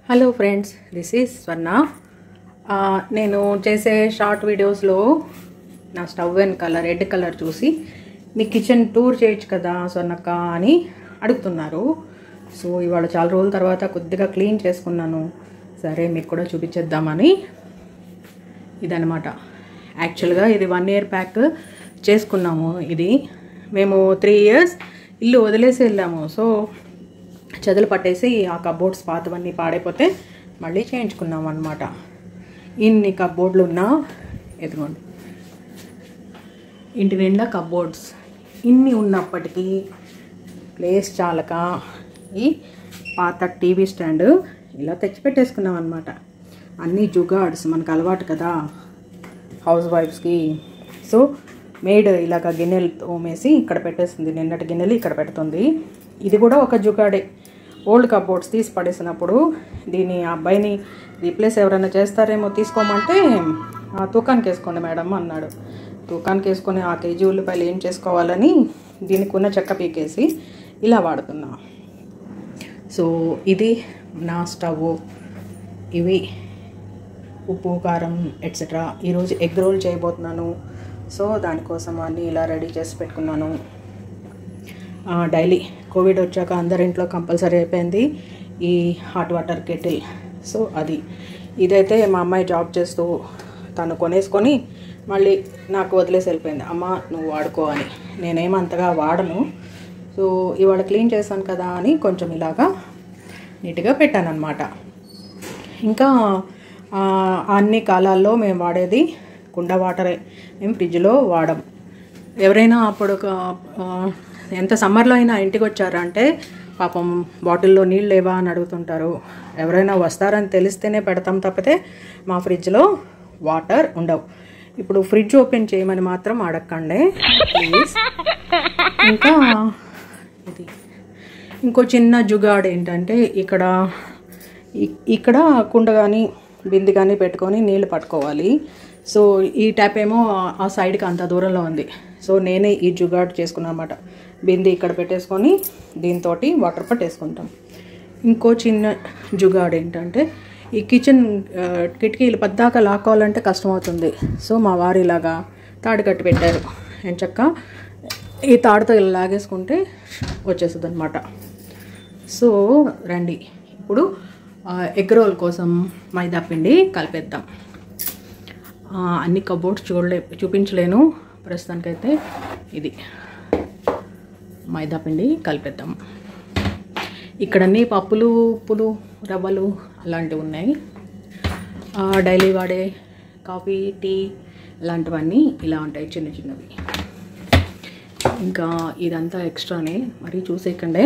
Hello friends this is స్వర్ణ ఆ, నేను చేసే షార్ట్ వీడియోస్లో నా స్టవ్ వెనకాల రెడ్ కలర్ చూసి మీ కిచెన్ టూర్ చేయొచ్చు కదా స్వర్ణక్క అని అడుగుతున్నారు సో ఇవాళ చాలా రోజుల తర్వాత కొద్దిగా క్లీన్ చేసుకున్నాను సరే మీకు కూడా చూపించేద్దామని ఇదనమాట యాక్చువల్గా ఇది వన్ ఇయర్ ప్యాక్ చేసుకున్నాము ఇది మేము త్రీ ఇయర్స్ ఇల్లు వదిలేసి వెళ్ళాము సో చెదలు పట్టేసి ఆ కబోర్డ్స్ పాతవన్నీ పాడైపోతే మళ్ళీ చేయించుకున్నాం అనమాట ఇన్ని కబోర్డ్లు ఉన్నా ఎదుగోండి ఇంటి నిండా కబోర్డ్స్ ఇన్ని ఉన్నప్పటికీ ప్లేస్ చాలక ఈ పాత టీవీ స్టాండ్ ఇలా తెచ్చిపెట్టేసుకున్నాం అనమాట అన్నీ జుగాడ్స్ మనకు అలవాటు కదా హౌస్ వైఫ్స్కి సో మేడ్ ఇలాగ గిన్నెలు తోమేసి ఇక్కడ పెట్టేస్తుంది నిన్నటి గిన్నెలు ఇక్కడ పెడుతుంది ఇది కూడా ఒక జుగాడే ఓల్డ్ కబోర్డ్స్ తీసి పడేసినప్పుడు దీని ఆ అబ్బాయిని రీప్లేస్ ఎవరైనా చేస్తారేమో తీసుకోమంటే "ఆ, తూకానికి వేసుకోండి మేడం అన్నాడు తూకానికి వేసుకొని ఆ కేజీ ఉల్లిపాయలు ఏం చేసుకోవాలని దీనికి ఉన్న చెక్క పీకేసి ఇలా వాడుతున్నా సో ఇది నా స్టవ్ ఇవి ఉప్పు కారం ఎట్సెట్రా ఈరోజు ఎగ్ రోల్ చేయబోతున్నాను సో దానికోసం అన్నీ ఇలా రెడీ చేసి పెట్టుకున్నాను ఆ, డైలీ కోవిడ్ వచ్చాక అందరింట్లో కంపల్సరీ అయిపోయింది ఈ హాట్ వాటర్ కెటిల్ సో అది ఇదైతే మా అమ్మాయి జాబ్ చేస్తూ తను కొనేసుకొని మళ్ళీ నాకు వదిలేసి వెళ్ళిపోయింది అమ్మ నువ్వు వాడుకో అని నేనేమంతగా వాడను సో ఇవాళ క్లీన్ చేశాను కదా అని కొంచెం ఇలాగా నీట్గా పెట్టాను అనమాట ఇంకా ఆ, అన్ని కాలాల్లో మేము వాడేది కుండ వాటరే మేము ఫ్రిడ్జ్లో వాడం ఎవరైనా అప్పుడు ఒక, ఆ, ఎంత సమ్మర్లో అయినా ఇంటికి వచ్చారంటే పాపం బాటిల్లో నీళ్ళు లేవా అని అడుగుతుంటారు ఎవరైనా వస్తారని తెలిస్తేనే పెడతాం తప్పితే మా ఫ్రిడ్జ్లో వాటర్ ఉండవు ఇప్పుడు ఫ్రిడ్జ్ ఓపెన్ చేయమని మాత్రం అడగకండి ప్లీజ్ ఇంకా ఇది ఇంకో చిన్న జుగాడ్ ఏంటంటే ఇక్కడ ఇ- ఇక్కడ కుండ కానీ బింది కానీ పెట్టుకొని నీళ్ళు పట్టుకోవాలి సో ఈ ట్యాప్ ఏమో ఆ- ఆ సైడ్కి అంత దూరంలో ఉంది సో నేనే ఈ జుగాడ్ చేసుకున్నాను అనమాట బింది ఇక్కడ పెట్టేసుకొని దీంతో వాటర్ పట్టేసుకుంటాం ఇంకో చిన్న జుగాడ్ ఏంటంటే ఈ కిచెన్ ఆ, కిటికీలు పద్దాక లాక్కోవాలంటే కష్టం అవుతుంది సో మా వారు ఇలాగా తాడు కట్టి పెట్టారు ఎంచక్క ఈ తాడుతో ఇలా లాగేసుకుంటే వచ్చేస్తుంది అనమాట సో రండి ఇప్పుడు ఆ, ఎగ్ రోల్ కోసం మైదా పిండి కలిపేద్దాం ఆ, అన్ని కబోర్డ్స్ చూడలే చూపించలేను ప్రస్తుతానికైతే ఇది మైదా పిండి కలిపేద్దాం ఇక్కడ అన్ని పప్పులు ఉప్పులు రవ్వలు అలాంటివి ఉన్నాయి ఆ, డైలీ వాడే కాఫీ టీ ఇలాంటివన్నీ ఇలా ఉంటాయి చిన్న చిన్నవి ఇంకా ఇదంతా ఎక్స్ట్రానే మరి చూసేకండే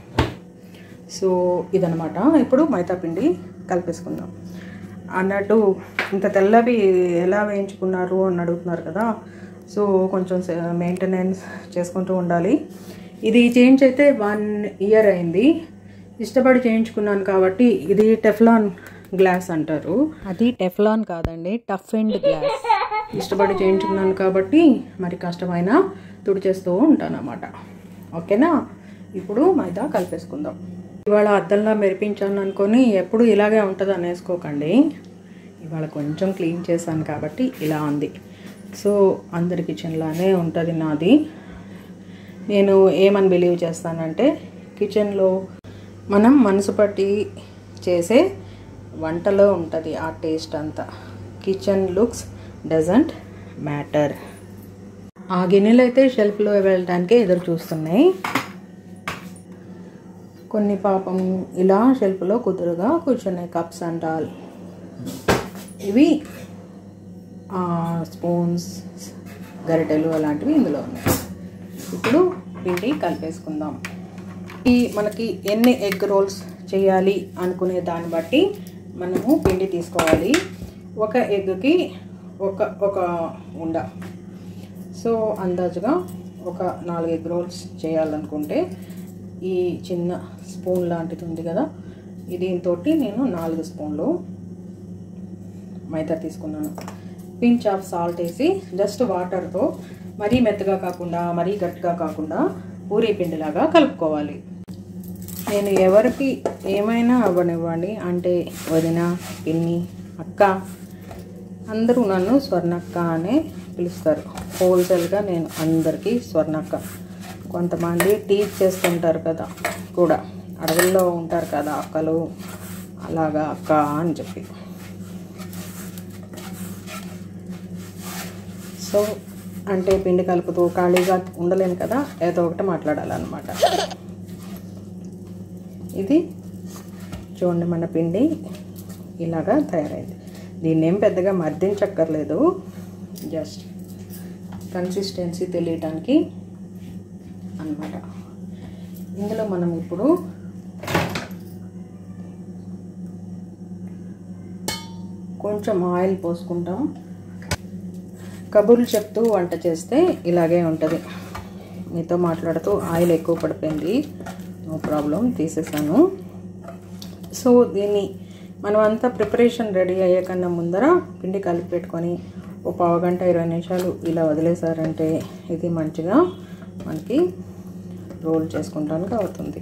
సో ఇదనమాట ఇప్పుడు మైదా పిండి కలిపేసుకుందాం అన్నట్టు ఇంత తెల్లవి ఎలా వేయించుకున్నారు అని అడుగుతున్నారు కదా సో కొంచెం మెయింటెనెన్స్ చేసుకుంటూ ఉండాలి ఇది చేంజ్ అయితే వన్ ఇయర్ అయింది ఇష్టపడి చేయించుకున్నాను కాబట్టి ఇది టెఫ్లాన్ గ్లాస్ అంటారు అది టెఫ్లాన్ కాదండి టఫ్ అండ్ గ్లాస్ ఇష్టపడి చేయించుకున్నాను కాబట్టి మరి కష్టమైన తుడిచేస్తూ ఉంటాను అన్నమాట ఓకేనా ఇప్పుడు మైదా కలిపేసుకుందాం ఇవాళ అద్దంలా మెరిపించాను అనుకొని ఎప్పుడు ఇలాగే ఉంటుంది అనేసుకోకండి ఇవాళ కొంచెం క్లీన్ చేశాను కాబట్టి ఇలా ఉంది సో అందరి కిచెన్లానే ఉంటుంది నాది నేను ఏమని బిలీవ్ చేస్తానంటే కిచెన్లో మనం మనసు పట్టి చేసే వంటలో ఉంటుంది ఆ టేస్ట్ అంతా కిచెన్ లుక్స్ డజంట్ మ్యాటర్ ఆ గిన్నెలు అయితే షెల్ఫ్లో వెళ్ళడానికి ఎదురు చూస్తున్నాయి కొన్ని పాపం ఇలా షెల్ఫ్లో కుదురుగా కూర్చున్నాయి కప్స్ అండ్ ఆల్ ఇవి స్పూన్స్ గరిటెలు అలాంటివి ఇందులో ఉన్నాయి ఇప్పుడు పిండి కలిపేసుకుందాం ఈ మనకి ఎన్ని ఎగ్ రోల్స్ చేయాలి అనుకునే దాన్ని బట్టి మనము పిండి తీసుకోవాలి ఒక ఎగ్కి ఒక ఒక ఉండ సో అందాజుగా ఒక నాలుగు ఎగ్ రోల్స్ చేయాలనుకుంటే ఈ చిన్న స్పూన్ లాంటిది ఉంది కదా దీంతో నేను నాలుగు స్పూన్లు మైదా తీసుకున్నాను పించ్ ఆఫ్ సాల్ట్ వేసి జస్ట్ వాటర్తో మరీ మెత్తగా కాకుండా మరీ గట్టిగా కాకుండా పూరీ పిండిలాగా కలుపుకోవాలి నేను ఎవరికి ఏమైనా అవ్వనివ్వండి అంటే వదిన పిన్ని అక్క అందరూ నన్ను స్వర్ణక్క అనే పిలుస్తారు హోల్సేల్గా నేను అందరికీ స్వర్ణక్క కొంతమంది టీచ్ చేస్తుంటారు కదా కూడా అడవుల్లో ఉంటారు కదా అక్కలు అలాగా అక్క అని చెప్పి సో అంటే పిండి కలుపుతూ ఖాళీగా ఉండలేను కదా ఏదో ఒకటి మాట్లాడాలన్నమాట ఇది చూడండి మన పిండి ఇలాగా తయారైంది దీన్ని ఏం పెద్దగా మర్దించక్కర్లేదు జస్ట్ కన్సిస్టెన్సీ తెలియటానికి అన్నమాట ఇందులో మనం ఇప్పుడు కొంచెం ఆయిల్ పోసుకుంటాం కబుర్లు చెప్తూ వంట చేస్తే ఇలాగే ఉంటుంది మీతో మాట్లాడుతూ ఆయిల్ ఎక్కువ పడిపోయింది నో ప్రాబ్లం తీసేసాను సో దీన్ని మనం అంతా ప్రిపరేషన్ రెడీ అయ్యే కన్నా ముందర పిండి కలిపి పెట్టుకొని ఒక పావు గంట ఇరవై నిమిషాలు ఇలా వదిలేసారంటే ఇది మంచిగా మనకి రోల్ చేసుకుంటానికి అవుతుంది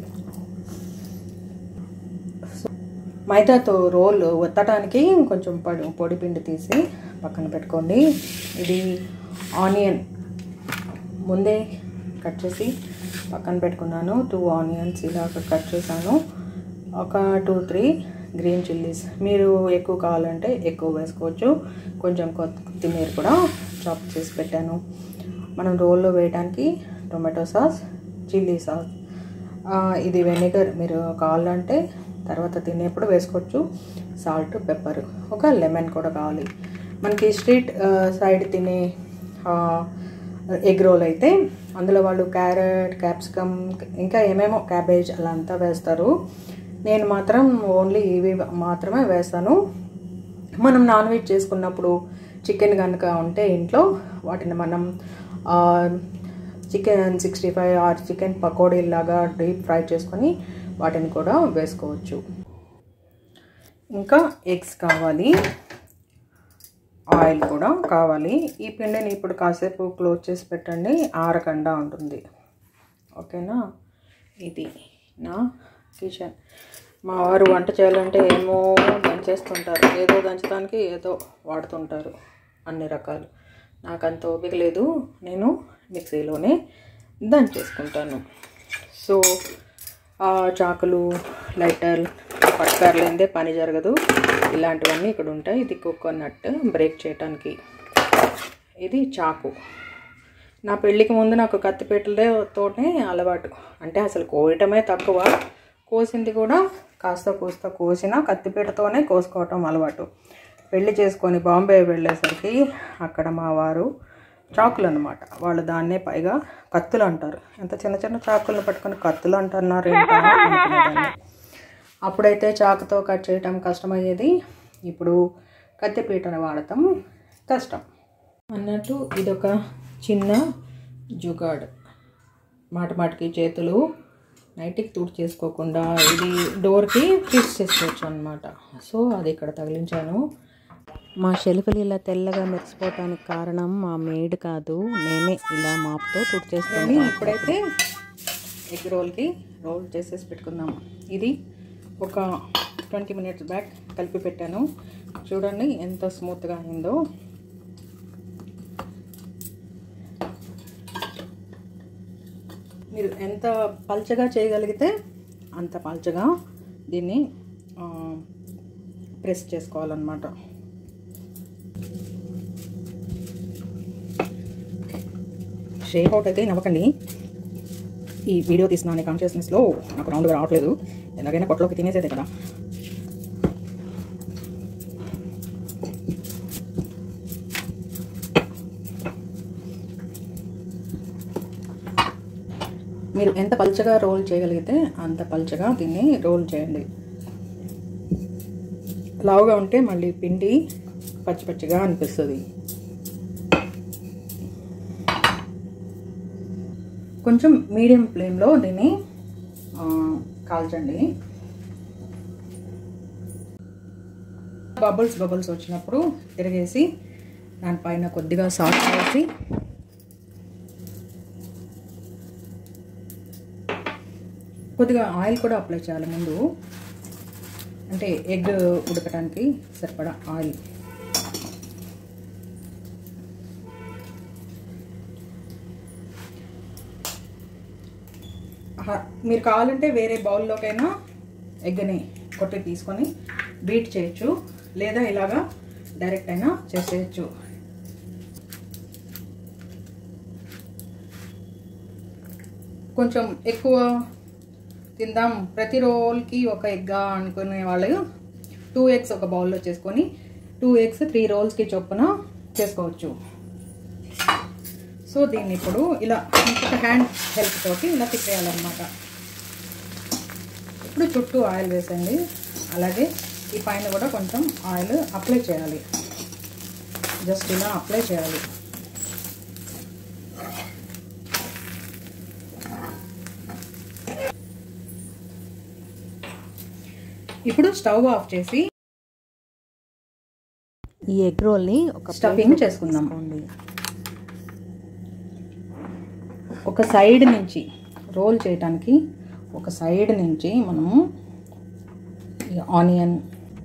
సో మైదాతో రోల్ ఒత్తడానికి కొంచెం పొడి పొడి పిండి తీసి పక్కన పెట్టుకోండి ఇది ఆనియన్ ముందే కట్ చేసి పక్కన పెట్టుకున్నాను టూ ఆనియన్స్ ఇలా కట్ చేశాను ఒక టూ త్రీ గ్రీన్ చిల్లీస్ మీరు ఎక్కువ కావాలంటే ఎక్కువ వేసుకోవచ్చు కొంచెం కొత్తిమీర కూడా చాప్ చేసి పెట్టాను మనం రోల్లో వేయడానికి టొమాటో సాస్ చిల్లీ సాస్ ఇది వెనిగర్ మీరు కావాలంటే తర్వాత తినేప్పుడు వేసుకోవచ్చు సాల్ట్ పెప్పర్ ఒక లెమన్ కూడా కావాలి మనకి స్ట్రీట్ సైడ్ తినే ఎగ్ రోల్ అయితే అందులో వాళ్ళు క్యారెట్ క్యాప్సికమ్ ఇంకా ఏమేమో క్యాబేజ్ అలా అంతా వేస్తారు నేను మాత్రం ఓన్లీ ఇవి మాత్రమే వేస్తాను మనం నాన్ వెజ్ చేసుకున్నప్పుడు చికెన్ కనుక ఉంటే ఇంట్లో వాటిని మనం chicken sixty five or chicken పకోడీలాగా డీప్ ఫ్రై చేసుకొని వాటిని కూడా వేసుకోవచ్చు ఇంకా ఎగ్స్ కావాలి ఆయిల్ కూడా కావాలి ఈ పిండిని ఇప్పుడు కాసేపు క్లోజ్ చేసి పెట్టండి ఆరకుండా ఉంటుంది ఓకేనా ఇది నా కిచెన్ మా వారు వంట చేయాలంటే ఏమో దంచేస్తుంటారు ఏదో దంచడానికి ఏదో వాడుతుంటారు అన్ని రకాలు నాకు అంత ఓపిక లేదు నేను మిక్సీలోనే దంచేసుకుంటాను సో చాకులు లైటర్ పట్కారు లేదే పని జరగదు ఇలాంటివన్నీ ఇక్కడ ఉంటాయి ఇది కోకోనట్ బ్రేక్ చేయడానికి ఇది చాకు నా పెళ్ళికి ముందు నాకు కత్తిపీటలతోనే అలవాటు అంటే అసలు కోయటమే తక్కువ కోసింది కూడా కాస్త కూస్త కోసిన కత్తిపీటతోనే కోసుకోవటం అలవాటు పెళ్లి చేసుకొని బాంబే వెళ్ళేసరికి అక్కడ మా వారు చాకులు అనమాట వాళ్ళు దాన్నే పైగా కత్తులు అంటారు ఎంత చిన్న చిన్న చాకులను పట్టుకొని కత్తులు అంటున్నారు ఏంటో అనుకునేదాన్ని. అప్పుడైతే చాకుతో కట్ చేయటం కష్టమయ్యేది ఇప్పుడు కత్తిపీటను వాడటం కష్టం అన్నట్టు ఇదొక చిన్న జుగాడ్ మాట మాటకి చేతులు నైట్కి తూడు చేసుకోకుండా ఇది డోర్కి ఫిక్స్ చేసుకోవచ్చు అనమాట సో అది ఇక్కడ తగిలించాను మా షెల్ఫ్లు ఇలా తెల్లగా మెరిసిపోవటానికి కారణం మా మేడ్ కాదు నేనే ఇలా మాప్తో తుడి చేస్తాను ఇప్పుడైతే ఎగ్ రోల్కి రోల్ చేసేసి పెట్టుకుందాం ఇది ఒక ట్వంటీ మినిట్స్ బ్యాక్ కలిపి పెట్టాను చూడండి ఎంత స్మూత్గా అయిందో మీరు ఎంత పల్చగా చేయగలిగితే అంత పల్చగా దీన్ని ఆ, ప్రెస్ చేసుకోవాలన్నమాట షేప్ అవుట్ అయితే నవ్వకండి ఈ వీడియో తీసిన కాన్షియస్నెస్లో నాకు రౌండ్గా రావట్లేదు ఎలాగైనా పొట్టలోకి తినేసేదే కదా మీరు ఎంత పల్చగా రోల్ చేయగలిగితే అంత పల్చగా దీన్ని రోల్ చేయండి లావుగా ఉంటే మళ్ళీ పిండి పచ్చి పచ్చిగా అనిపిస్తుంది కొంచెం మీడియం ఫ్లేమ్లో దీన్ని ఆ, కాల్చండి బబుల్స్ బబుల్స్ వచ్చినప్పుడు తిరిగేసి దానిపైన కొద్దిగా సాల్ట్ వేసి కొద్దిగా ఆయిల్ కూడా అప్లై చేయాలి ముందు అంటే ఎగ్ ఉడకడానికి సరిపడా ఆయిల్ ఆహా, మీరు కావాలంటే వేరే బౌల్లోకైనా ఎగ్ని కొట్టి తీసుకొని బీట్ చేయొచ్చు లేదా ఇలాగా డైరెక్ట్ అయినా చేసేయచ్చు కొంచెం ఎక్కువ తిందాం ప్రతి రోల్కి ఒక ఎగ్గా అనుకునే వాళ్ళు టూ ఎగ్స్ ఒక బౌల్లో చేసుకొని టూ ఎగ్స్ త్రీ రోల్స్కి చొప్పున చేసుకోవచ్చు సో దీన్ని ఇప్పుడు ఇలా ఇంకొక హ్యాండ్ హెల్ప్ తోటి ఇలా తిప్పేయాలన్నమాట ఇప్పుడు చుట్టూ ఆయిల్ వేసండి అలాగే ఈ పైన కూడా కొంచెం ఆయిల్ అప్లై చేయాలి జస్ట్ ఇలా అప్లై చేయాలి ఇప్పుడు స్టవ్ ఆఫ్ చేసి ఈ ఎగ్ రోల్ని ఒక స్టఫింగ్ చేసుకుందాం ఒక సైడ్ నుంచి రోల్ చేయడానికి ఒక సైడ్ నుంచి మనము ఈ ఆనియన్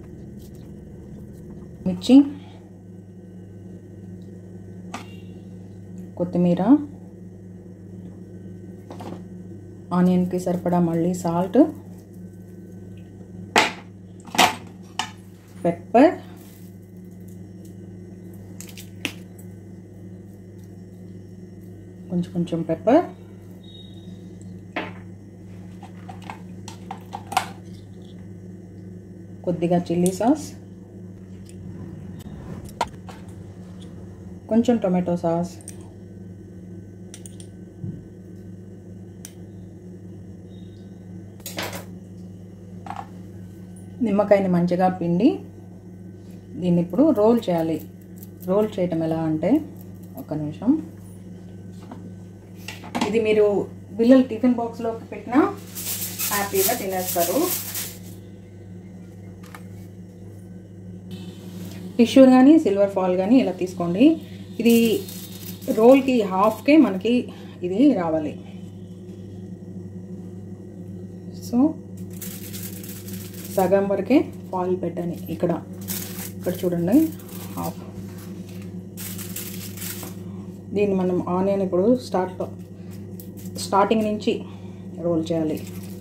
మిర్చి కొత్తిమీర ఆనియన్కి సరిపడా మళ్ళీ సాల్ట్ పెప్పర్ కొంచెం కొంచెం పెప్పర్ కొద్దిగా చిల్లీ సాస్ కొంచెం టొమాటో సాస్ నిమ్మకాయని మంచిగా పిండి దీన్ని ఇప్పుడు రోల్ చేయాలి రోల్ చేయటం ఎలా అంటే ఒక నిమిషం ఇది మీరు పిల్లలు టిఫిన్ బాక్స్లోకి పెట్టినా హ్యాపీగా తినేస్తారు టిష్యూ కానీ సిల్వర్ ఫాల్ కానీ ఇలా తీసుకోండి ఇది రోల్కి హాఫ్కే మనకి ఇది రావాలి సో సగం వరకే ఫాల్ పెట్టని ఇక్కడ ఇక్కడ చూడండి హాఫ్ దీన్ని మనం ఆనియన్ ఇప్పుడు స్టార్ట్ స్టార్టింగ్ నుంచి రోల్ చేయాలి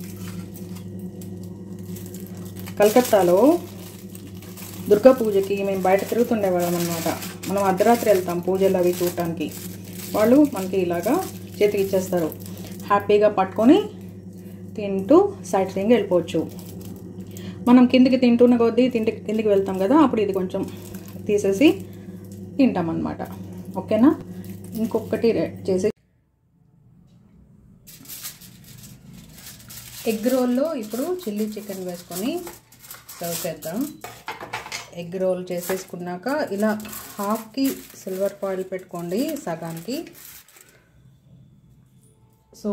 కలకత్తాలో దుర్గా పూజకి మేము బయట తిరుగుతుండేవాళ్ళం అనమాట మనం అర్ధరాత్రి వెళ్తాం పూజలు అవి చూడటానికి వాళ్ళు మనకి ఇలాగా చేతికి ఇచ్చేస్తారు హ్యాపీగా పట్టుకొని తింటూ సైడ్ సీయింగ్ వెళ్ళిపోవచ్చు మనం కిందికి తింటున్న కొద్దీ తింటి కిందికి వెళ్తాం కదా అప్పుడు ఇది కొంచెం తీసేసి తింటాం అనమాట ఓకేనా ఇంకొకటి రె- చేసి ఎగ్ రోల్లో ఇప్పుడు చిల్లీ చికెన్ వేసుకొని సర్వ్ చేద్దాం ఎగ్ రోల్ చేసేసుకున్నాక ఇలా హాఫ్కి సిల్వర్ ఫాయిల్ పెట్టుకోండి సగానికి సో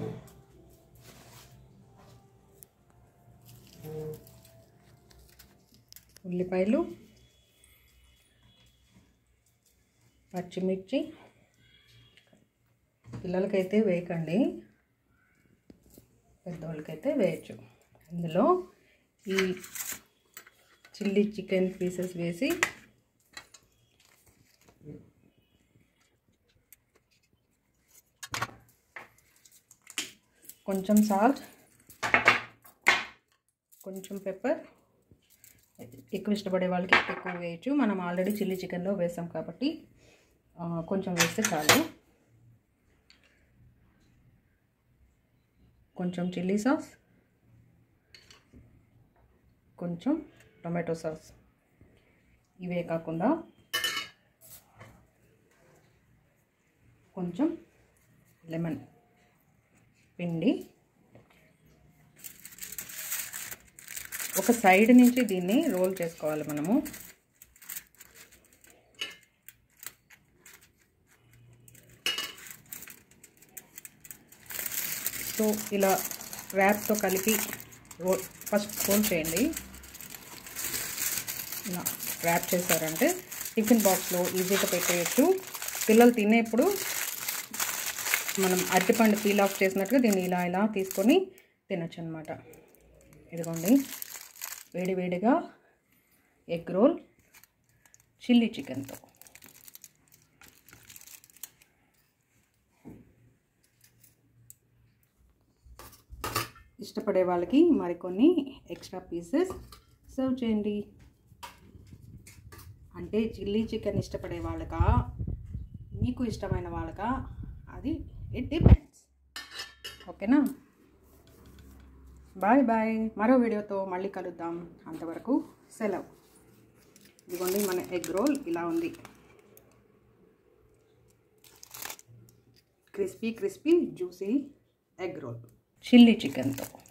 ఉల్లిపాయలు పచ్చిమిర్చి పిల్లలకైతే వేయకండి పెద్దవాళ్ళకైతే వేయచ్చు ఇందులో ఈ చిల్లీ చికెన్ పీసెస్ వేసి కొంచెం సాల్ట్ కొంచెం పెప్పర్ ఎక్కువ ఇష్టపడే వాళ్ళకి ఎక్కువ వేయచ్చు మనం ఆల్రెడీ చిల్లీ చికెన్లో వేసాం కాబట్టి ఆ, కొంచెం వేస్తే చాలు కొంచెం చిల్లీ సాస్ కొంచెం టొమాటో సాస్ ఇవే కాకుండా కొంచెం లెమన్ పిండి ఒక సైడ్ నుంచి దీన్ని రోల్ చేసుకోవాలి మనము సో ఇలా ర్యాప్తో కలిపి రోల్ ఫస్ట్ రోల్ చేయండి ఇలా ర్యాప్ చేశారంటే టిఫిన్ బాక్స్లో ఈజీగా పెట్టేయచ్చు పిల్లలు తినేప్పుడు మనం అరటిపండు పీల్ ఆఫ్ చేసినట్టుగా దీన్ని ఇలా ఇలా తీసుకొని తినచ్చు అనమాట ఇదిగోండి వేడి వేడిగా ఎగ్ రోల్ చిల్లీ చికెన్తో ఇష్టపడే వాళ్ళకి మరికొన్ని ఎక్స్ట్రా పీసెస్ సర్వ్ చేయండి అంటే చిల్లీ చికెన్ ఇష్టపడే వాళ్ళకా మీకు ఇష్టమైన వాళ్ళకా అది ఇట్ డిపెండ్స్ ఓకేనా బాయ్ బాయ్ మరో వీడియోతో మళ్ళీ కలుద్దాం అంతవరకు సెలవు ఇదిగోండి మన ఎగ్ రోల్ ఇలా ఉంది crispy crispy juicy egg roll chilli చికెన్తో